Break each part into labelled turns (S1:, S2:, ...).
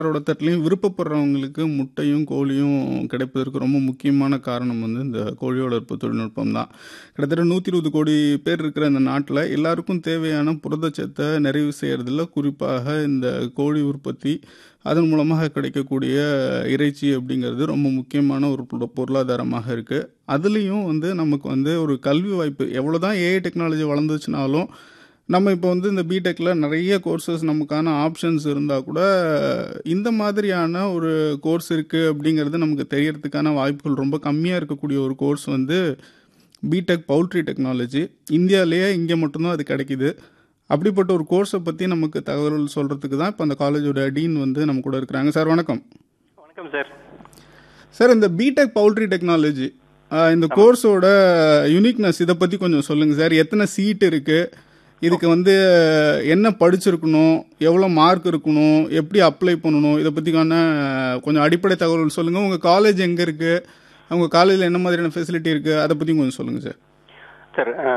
S1: எல்லாரோட தட்டுலயும் விருப்பப்படுறவங்களுக்கு முட்டையும், கோழியும் கிடைப்பதற்கு ரொம்ப முக்கியமான காரணம் வந்து இந்த கோழி வளர்ப்பு தொழில்நுட்பம் தான். கிட்டத்தட்ட 120 கோடி பேர் இருக்கிற இந்த நாட்டுல எல்லாருக்கும் தேவையான புரதச்சத்த நிறைவு செய்யறதுல குறிப்பாக இந்த கோழி உற்பத்தி, அதன் மூலமாக கிடைக்கக்கூடிய இறைச்சி அப்படிங்கிறது ரொம்ப முக்கியமான ஒரு பொ பொருளாதாரமாக இருக்கு. அதுலயும் வந்து நமக்கு வந்து ஒரு கல்வி வாய்ப்பு எவ்வளோதான் ஏஐ டெக்னாலஜி வளர்ந்துச்சுனாலும், நம்ம இப்போ வந்து இந்த பிடெக்ல நெறைய கோர்சஸ் நமக்கான ஆப்ஷன்ஸ் இருந்தா கூட, இந்த மாதிரியான ஒரு கோர்ஸ் இருக்கு அப்படிங்கிறது நமக்கு தெரியறதுக்கான வாய்ப்புகள் ரொம்ப கம்மியா இருக்கக்கூடிய ஒரு கோர்ஸ் வந்து பிடெக் பவுல்ட்ரி டெக்னாலஜி. இந்தியாலயே இங்க மட்டும் தான் அது கிடைக்குது. அப்படிப்பட்ட ஒரு கோர்ஸ பத்தி நமக்கு தகவல் சொல்றதுக்கு தான் இப்ப அந்த காலேஜோட டீன் வந்து நம்ம கூட இருக்கிறாங்க. சார் வணக்கம்.
S2: வணக்கம் சார்.
S1: சார் இந்த பிடெக் பவுல்ட்ரி டெக்னாலஜி அ இந்த
S2: ஆமா.
S1: கோர்ஸோட யூனிக்னஸ் இத பத்தி கொஞ்சம் சொல்லுங்க சார். எத்தன சீட் இருக்கு? இதுக்கு வந்து என்ன படிச்சிருக்கணும்? எவ்வளோ மார்க் இருக்கணும்? எப்படி அப்ளை பண்ணணும்? இத பத்திக்கான கொஞ்சம் அடிப்படை தகவல்கள் சொல்லுங்க. உங்க காலேஜ் எங்க இருக்கு? உங்க காலேஜ்ல என்ன மாதிரியான ஃபெசிலிட்டி இருக்கு? அத பத்தியும் கொஞ்சம் சொல்லுங்க சார்.
S2: சார் அ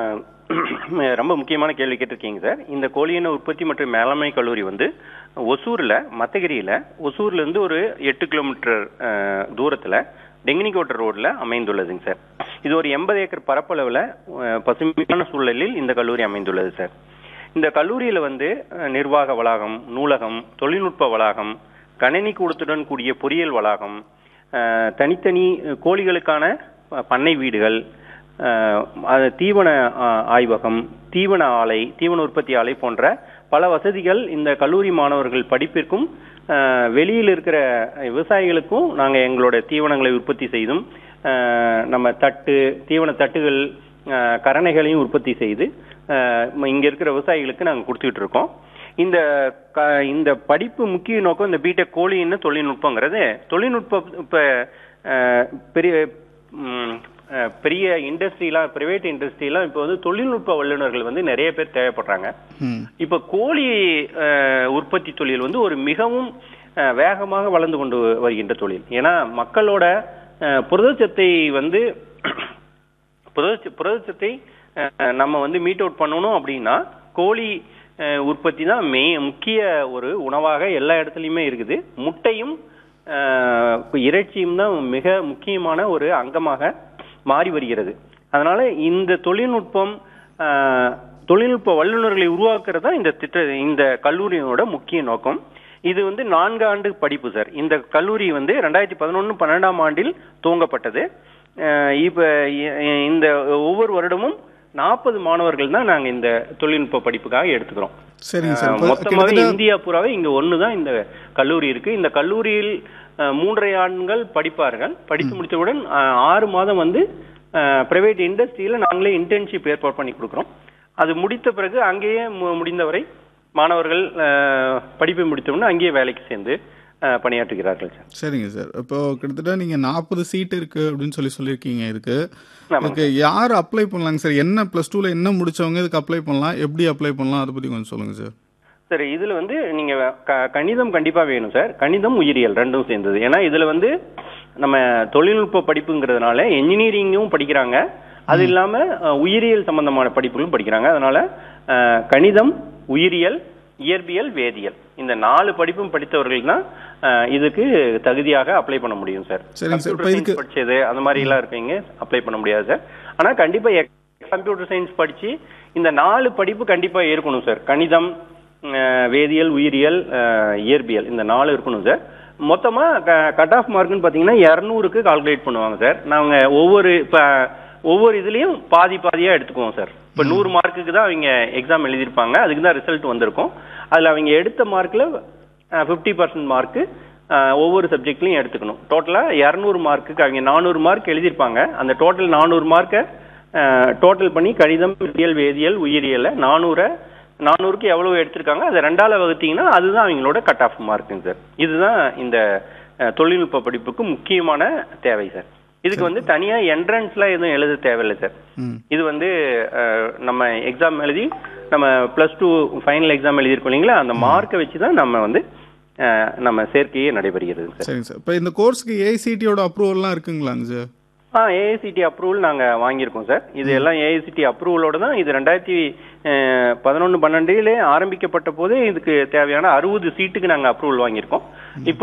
S2: ரொம்ப முக்கியமான கேள்வி கேட்டிருக்கீங்க சார். இந்த கோழியின உற்பத்தி மற்றும் மேலாண்மை கல்லூரி வந்து ஒசூர்ல, மத்தகிரியில ஒசூர்ல இருந்து ஒரு 8 கிலோமீட்டர் அ தூரத்துல டெங்கினிக்கோட்டை ரோட்ல அமைந்துள்ளதுங்க சார். இது ஒரு 80 ஏக்கர் பரப்பளவுல அ பசுமையான சூழலில் இந்த கல்லூரி அமைந்துள்ளது சார். இந்த கல்லூரியில வந்து அ நிர்வாக வளாகம், நூலகம், தொழில்நுட்ப வளாகம், கணினி கூடத்துடன் கூடிய பொறியியல் வளாகம், அ தனித்தனி கோழிகளுக்கான ப பண்ணை வீடுகள், அ அது தீவன அ ஆய்வகம், தீவன ஆலை, தீவன உற்பத்தி ஆலை போன்ற பல வசதிகள் இந்த கல்லூரி மாணவர்கள் படிப்பிற்கும், அ வெளியில் இருக்கிற விவசாயிகளுக்கும் நாங்க எங்களோட தீவனங்களை உற்பத்தி செய்தும், அ நம்ம தட்டு, தீவன தட்டுகள், அ கரணைகளையும் உற்பத்தி செய்து, அ இங்க இருக்கிற விவசாயிகளுக்கு நாங்க குடுத்துக்கிட்டு இருக்கோம். இந்த க இந்த படிப்பு முக்கிய நோக்கம் இந்த பிடெக் கோழியின தொழில்நுட்பங்கிறது தொழில்நுட்ப இப்ப அ பெரிய ம் அ பெரிய இண்டஸ்ட்ரிலாம் பிரைவேட் இண்டஸ்ட்ரிலாம் இப்போ வந்து தொழில்நுட்ப வல்லுநர்கள் வந்து நெறைய பேர் தேவைப்படுறாங்க.
S1: ம்.
S2: இப்ப கோழி அ உற்பத்தி தொழில் வந்து ஒரு மிகவும் அ வேகமாக வளர்ந்து கொண்டு வருகின்ற தொழில். ஏன்னா மக்களோட அ புரதச்சத்தை வந்து புரதச்ச புரதச்சத்தை அ நம்ம வந்து மீட் அவுட் பண்ணணும் அப்படின்னா, கோழி அ உற்பத்தி தான் மெய் முக்கிய ஒரு உணவாக எல்லா இடத்துலயுமே இருக்குது. முட்டையும், அ இறைச்சியும் தான் மிக முக்கியமான ஒரு அங்கமாக மாறி வருகிறது. அதனால இந்த தொழில்நுட்பம் அ தொழில்நுட்ப வல்லுநர்களை உருவாக்குறது தான் இந்த திட்ட இந்த கல்லூரியினோட முக்கிய நோக்கம். இது வந்து 4 ஆண்டு படிப்பு சார். இந்த கல்லூரி வந்து 2011, 12ஆம் ஆண்டில் துவங்கப்பட்டது. அ இப்ப இ இந்த ஒவ்வொரு வருடமும் 40 மாணவர்கள் தான் நாங்க இந்த தொழில்நுட்ப படிப்புக்காக எடுத்துக்கிறோம்.
S1: சரிங்க
S2: அ
S1: சார். இப்ப
S2: மொத்தமாவே
S1: கிட்டத்தட்ட
S2: இந்தியா பூராவே இங்க ஒண்ணு தான் இந்த கல்லூரி இருக்கு. இந்த கல்லூரியில் அ 3 1/2 ஆண்டுகள் படிப்பார்கள். படித்து
S1: ம்.
S2: முடித்தவுடன் அ 6 மாதம் வந்து அ பிரைவேட் இண்டஸ்ட்ரியில நாங்களே இன்டர்ன்ஷிப் ஏற்பாடு பண்ணி குடுக்குறோம். அது முடித்த பிறகு அங்கேயே மு முடிந்தவரை மாணவர்கள் அ படிப்பை முடித்தவுடனே அங்கேயே வேலைக்கு சேர்ந்து அ பணியாற்றுகிறார்கள் சார்.
S1: சரிங்க சார். இப்போ கிட்டத்தட்ட நீங்க 40 சீட் இருக்கு அப்படின்னு சொல்லி சொல்லியிருக்கீங்க இதுக்கு.
S2: ஆமாங்க
S1: இதுக்கு
S2: சார்.
S1: யார் அப்ளை பண்ணலாங்க சார்? என்ன பிளஸ் 2ல என்ன முடிச்சவங்க இதுக்கு அப்ளை பண்ணலாம்? எப்படி அப்ளை பண்ணலாம்? அத பத்தி கொஞ்சம் சொல்லுங்க சார்.
S2: சார் இதுல வந்து நீங்க க கணிதம் கண்டிப்பா வேணும் சார். கணிதம், உயிரியல் 2ம் சேர்ந்தது. ஏன்னா இதுல வந்து நம்ம தொழில்நுட்ப படிப்புங்கிறதுனால என்ஜினியரிங்கும் படிக்கிறாங்க. அது
S1: ம்.
S2: இல்லாம அ உயிரியல் சம்பந்தமான படிப்புகளும் படிக்கிறாங்க. அதனால அ கணிதம், உயிரியல், இயற்பியல், வேதியியல் இந்த 4 படிப்பும் படித்தவர்கள் தான் அ இதுக்கு தகுதியாக அப்ளை பண்ண முடியும் சார்.
S1: சரிங்க சார்.
S2: கம்ப்யூட்டர்
S1: இப்ப
S2: சயின்ஸ்
S1: இதுக்கு
S2: படிச்சது அந்த
S1: ம்.
S2: மாரிலாம் இருக்கவங்க அப்ளை பண்ண முடியாது சார். ஆனா கண்டிப்பா எக் கம்ப்யூட்டர் சயின்ஸ் படிச்சு இந்த 4 படிப்பு கண்டிப்பா இருக்கணும் சார். கணிதம், அ வேதியியல், உயிரியல், அ இயற்பியல் இந்த 4 இருக்கணும் சார். மொத்தமா க கட் ஆஃப் மார்க்ன்னு பாத்தீங்கன்னா 200க்கு கால்குலேட் பண்ணுவாங்க சார். நாங்க ஒவ்வொரு இப்ப ஒவ்வொரு இதுலயும் பாதி பாதியா எடுத்துக்குவோம் சார். இப்ப
S1: ம்.
S2: 100 மார்க்குக்கு தான் அவிங்க எக்ஸாம் எழுதியிருப்பாங்க. அதுக்கு தான் ரிசல்ட் வந்திருக்கும். அதுல அவிங்க எடுத்த மார்க்ல அ 50% மார்க்கு அ ஒவ்வொரு சப்ஜெக்ட்லயும் எடுத்துக்கணும். டோட்டலா 200 மார்க்குக்கு அவிங்க 400 மார்க் எழுதியிருப்பாங்க. அந்த டோட்டல் 400 மார்க்க அ டோட்டல் பண்ணி கணிதம், இயல், வேதியியல், உயிரியல்ல 400 400க்கு எவ்வளவு எடுத்திருக்காங்க அத 2ஆல வகுத்தீங்கன்னா அதுதான் அவிங்களோட கட் ஆஃப் மார்க்குங்க சார். இதுதான் இந்த அ தொழில்நுட்ப படிப்புக்கு முக்கியமான தேவை சார். இதுக்கு
S1: சரி.
S2: வந்து தனியா என்ட்ரன்ஸ்லாம் எதுவும் எழுத தேவையில்ல சார்.
S1: ம்.
S2: இது வந்து அ நம்ம எக்ஸாம் எழுதி நம்ம பிளஸ் 2 ஃபைனல் எக்ஸாம் எழுதியிருக்கோம் இல்லைங்களா? அந்த
S1: ம்.
S2: மார்க்க வச்சு தான் நம்ம வந்து அ நம்ம சேர்க்கையே நடைபெறுகிறதுங்க சார்.
S1: சரிங்க சார். இப்ப இந்த கோர்ஸ்க்கு ஏஐசிடியோட அப்ரூவல்லாம் இருக்குங்களாங்க சார்?
S2: ஆ ஏஐசிடி அப்ரூவல் நாங்க வாங்கியிருக்கோம் சார். இது
S1: ம்.
S2: எல்லாம் ஏஐசிடி அப்ரூவலோட தான் இது 2011, 12லே ஆரம்பிக்கப்பட்ட போதே இதுக்கு தேவையான 60 சீட்டுக்கு நாங்க அப்ரூவல் வாங்கியிருக்கோம். இப்போ